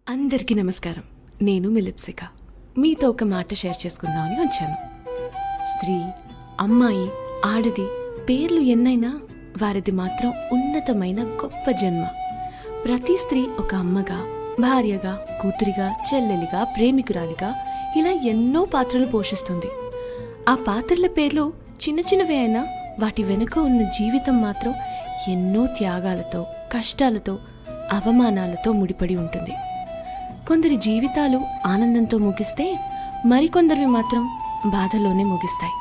అందరికీ నమస్కారం నేను మిలిప్సిక మీతో ఒక మాట షేర్ చేసుకుందామని వచ్చాను స్త్రీ అమ్మాయి ఆడది పేర్లు ఎన్నైనా వారిది మాత్రం ఉన్నతమైన గొప్ప జన్మ ప్రతి స్త్రీ ఒక అమ్మగా భార్యగా కూతురిగా చెల్లెలిగా ప్రేమికురాలిగా ఇలా ఎన్నో పాత్రలు పోషిస్తుంది ఆ పాత్రల పేర్లు చిన్న చిన్నవే అయినా వాటి వెనుక ఉన్న జీవితం మాత్రం ఎన్నో త్యాగాలతో కష్టాలతో అవమానాలతో ముడిపడి ఉంటుంది కొందరి జీవితాలు ఆనందంతో ముగిస్తే మరికొందరివి మాత్రం బాధలోనే ముగిస్తాయి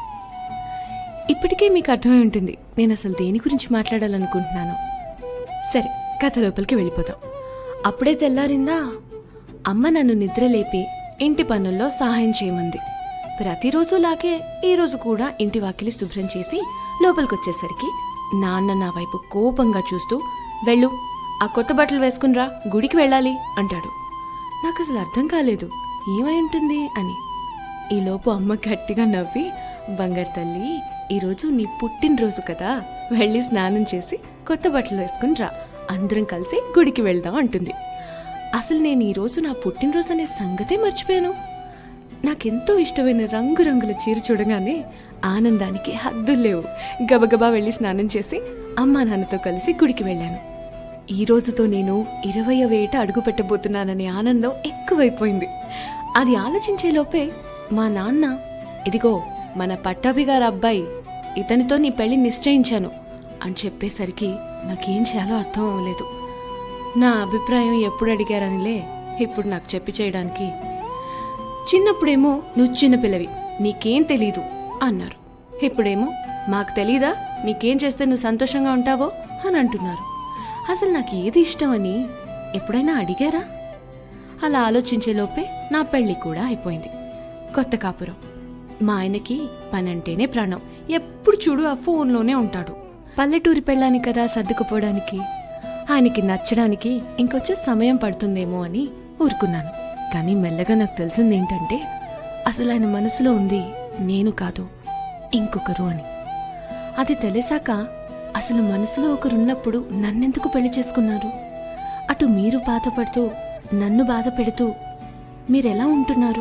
ఇప్పటికే మీకు అర్థమై ఉంటుంది నేను అసలు దేని గురించి మాట్లాడాలనుకుంటున్నాను సరే కథ లోపలికి వెళ్ళిపోదాం అప్పుడే తెల్లారిందా అమ్మ నన్ను నిద్రలేపి ఇంటి పనుల్లో సహాయం చేయమంది ప్రతిరోజులాగే ఈ రోజు కూడా ఇంటి వాకిలి శుభ్రం చేసి లోపలికొచ్చేసరికి నాన్న నా వైపు కోపంగా చూస్తూ వెళ్ళు ఆ కొత్త బట్టలు వేసుకునిరా గుడికి వెళ్ళాలి అంటాడు నాకు అసలు అర్థం కాలేదు ఏమై ఉంటుంది అని ఈలోపు అమ్మ గట్టిగా నవ్వి బంగారు తల్లి ఈరోజు నీ పుట్టినరోజు కదా వెళ్ళి స్నానం చేసి కొత్త బట్టలు వేసుకుని రా అందరం కలిసి గుడికి వెళ్దాం అంటుంది అసలు నేను ఈరోజు నా పుట్టినరోజు అనే సంగతే మర్చిపోయాను నాకెంతో ఇష్టమైన రంగురంగుల చీర చూడగానే ఆనందానికి హద్దులు లేవు గబగబా వెళ్ళి స్నానం చేసి అమ్మా నాన్నతో కలిసి గుడికి వెళ్ళాను ఈ రోజుతో నేను ఇరవయవ ఏట అడుగు పెట్టబోతున్నాననే ఆనందం ఎక్కువైపోయింది అది ఆలోచించే లోపే మా నాన్న ఇదిగో మన పట్టాభి గారు అబ్బాయి ఇతనితో నీ పెళ్లి నిశ్చయించాను అని చెప్పేసరికి నాకేం చేయాలో అర్థం అవ్వలేదు నా అభిప్రాయం ఎప్పుడు అడిగారనిలే ఇప్పుడు నాకు చెప్పి చేయడానికి చిన్నప్పుడేమో నువ్వు చిన్నపిల్లవి నీకేం తెలీదు అన్నారు ఇప్పుడేమో మాకు తెలీదా నీకేం చేస్తే నువ్వు సంతోషంగా ఉంటావో అని అంటున్నారు అసలు నాకు ఏది ఇష్టమని ఎప్పుడైనా అడిగారా అలా ఆలోచించే లోపే నా పెళ్లి కూడా అయిపోయింది కొత్త కాపురం మా ఆయనకి పనంటేనే ప్రాణం ఎప్పుడు చూడు ఆ ఫోన్లోనే ఉంటాడు పల్లెటూరి పెళ్ళాని కదా సర్దుకుపోవడానికి ఆయనకి నచ్చడానికి ఇంకొంచెం సమయం పడుతుందేమో అని ఊరుకున్నాను కానీ మెల్లగా నాకు తెలిసింది ఏంటంటే అసలు ఆయన మనసులో ఉంది నేను కాదు ఇంకొకరు అని అది తెలిసాక అసలు మనసులో ఒకరున్నప్పుడు నన్నెందుకు పెళ్లి చేసుకున్నారు అటు మీరు బాధపడుతూ నన్ను బాధ పెడుతూ మీరెలా ఉంటున్నారు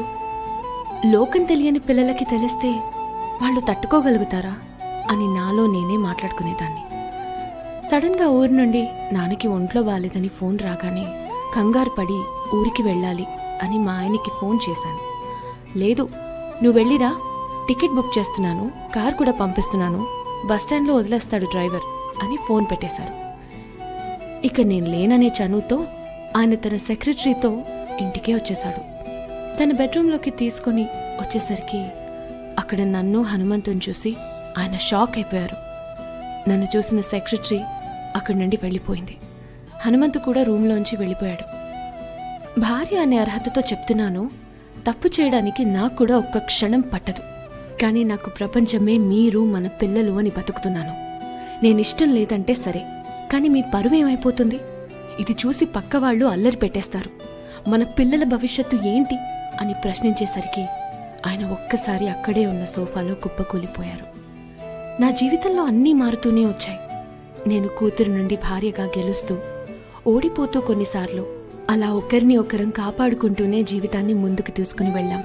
లోకం తెలియని పిల్లలకి తెలిస్తే వాళ్ళు తట్టుకోగలుగుతారా అని నాలో నేనే మాట్లాడుకునేదాన్ని సడన్ గా ఊరి నుండి నాన్నకి ఒంట్లో బాలేదని ఫోన్ రాగానే కంగారు పడి ఊరికి వెళ్ళాలి అని మా ఆయనకి ఫోన్ చేశాను లేదు నువ్వు వెళ్ళిరా టికెట్ బుక్ చేస్తున్నాను కార్ కూడా పంపిస్తున్నాను బస్టాండ్లో వదిలేస్తాడు డ్రైవర్ అని ఫోన్ పెట్టేశారు ఇక నేను లేననే చనువుతో ఆయన తన సెక్రటరీతో ఇంటికే వచ్చేశాడు తన బెడ్రూమ్లోకి తీసుకొని వచ్చేసరికి అక్కడ నన్ను హనుమంతుని చూసి ఆయన షాక్ అయిపోయారు నన్ను చూసిన సెక్రటరీ అక్కడి నుండి వెళ్ళిపోయింది హనుమంతు కూడా రూమ్లోంచి వెళ్ళిపోయాడు భార్య అనే అర్హతతో చెప్తున్నాను తప్పు చేయడానికి నాకు కూడా ఒక్క క్షణం పట్టదు కానీ నాకు ప్రపంచమే మీరు మన పిల్లలు అని బతుకుతున్నాను నేనిష్టం లేదంటే సరే కానీ మీ పరువు ఏమైపోతుంది ఇది చూసి పక్క వాళ్ళు అల్లరి పెట్టేస్తారు మన పిల్లల భవిష్యత్తు ఏంటి అని ప్రశ్నించేసరికి ఆయన ఒక్కసారి అక్కడే ఉన్న సోఫాలో కుప్పకూలిపోయారు నా జీవితంలో అన్నీ మారుతూనే వచ్చాయి నేను కూతురు నుండి భార్యగా గెలుస్తూ ఓడిపోతూ కొన్నిసార్లు అలా ఒకరిని ఒకరం కాపాడుకుంటూనే జీవితాన్ని ముందుకు తీసుకుని వెళ్ళాం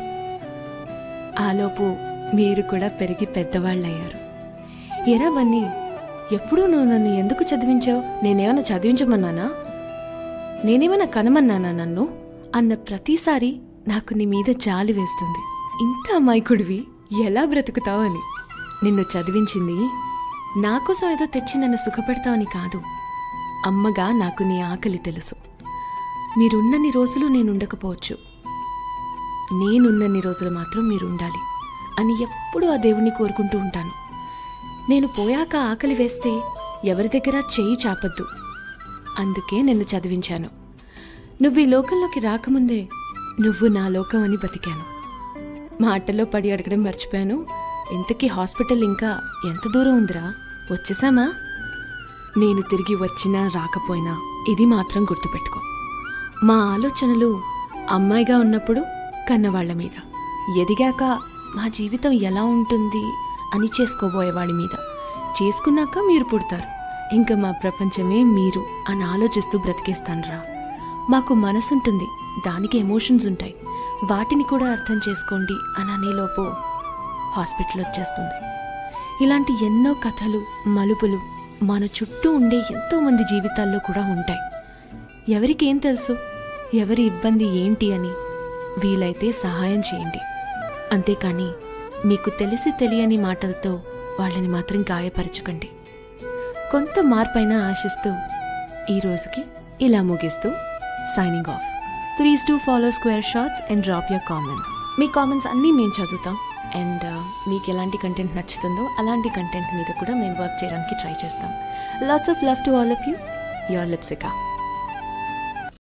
ఆలోపు మీరు కూడా పెరిగి పెద్దవాళ్ళయ్యారు ఎరా బన్నీ ఎప్పుడూ నువ్వు నన్ను ఎందుకు చదివించావు నేనేమైనా చదివించమన్నానా నేనేమైనా కనమన్నానా నన్ను అన్న ప్రతిసారి నాకు నీ మీద జాలి వేస్తుంది ఇంత అమాయకుడివి ఎలా బ్రతుకుతావు అని నిన్ను చదివించింది నా కోసం ఏదో తెచ్చి నన్ను సుఖపెడతావని కాదు అమ్మగా నాకు నీ ఆకలి తెలుసు మీరున్నన్ని రోజులు నేనుండకపోవచ్చు నేనున్నన్ని రోజులు మాత్రం మీరు ఉండాలి అని ఎప్పుడూ ఆ దేవుణ్ణి కోరుకుంటూ ఉంటాను నేను పోయాక ఆకలి వేస్తే ఎవరి దగ్గర చెయ్యి చాపద్దు అందుకే నిన్ను చదివించాను నువ్వు ఈ లోకంలోకి రాకముందే నువ్వు నా లోకం అని బతికాను మాటల్లో పడి అడగడం మర్చిపోయాను ఇంతకీ హాస్పిటల్ ఇంకా ఎంత దూరం ఉందిరా వచ్చేసామా నేను తిరిగి వచ్చినా రాకపోయినా ఇది మాత్రం గుర్తుపెట్టుకో మా ఆలోచనలు అమ్మాయిగా ఉన్నప్పుడు కన్నవాళ్ల మీద ఎదిగాక మా జీవితం ఎలా ఉంటుంది అని చేసుకోబోయేవాడి మీద చేసుకున్నాక మీరు పుడతారు ఇంకా మా ప్రపంచమే మీరు అని ఆలోచిస్తూ బ్రతికేస్తానురా మాకు మనసుంటుంది దానికి ఎమోషన్స్ ఉంటాయి వాటిని కూడా అర్థం చేసుకోండి అని అనేలోపు హాస్పిటల్ వచ్చేస్తుంది ఇలాంటి ఎన్నో కథలు మలుపులు మన చుట్టూ ఉండే ఎంతో మంది జీవితాల్లో కూడా ఉంటాయి ఎవరికి ఏం తెలుసు ఎవరి ఇబ్బంది ఏంటి అని వీలైతే సహాయం చేయండి అంతేకాని మీకు తెలిసి తెలియని మాటలతో వాళ్ళని మాత్రం గాయపరచకండి కొంత మార్పైనా ఆశిస్తూ ఈ రోజుకి ఇలా ముగిస్తూ signing off please do follow square shorts and drop your comments మీ కామెంట్స్ అన్నీ మేము చదువుతాం అండ్ మీకు ఎలాంటి కంటెంట్ నచ్చుతుందో అలాంటి కంటెంట్ మీద కూడా మేము వర్క్ చేయడానికి ట్రై చేస్తాం lots of love to all of you your Lipsika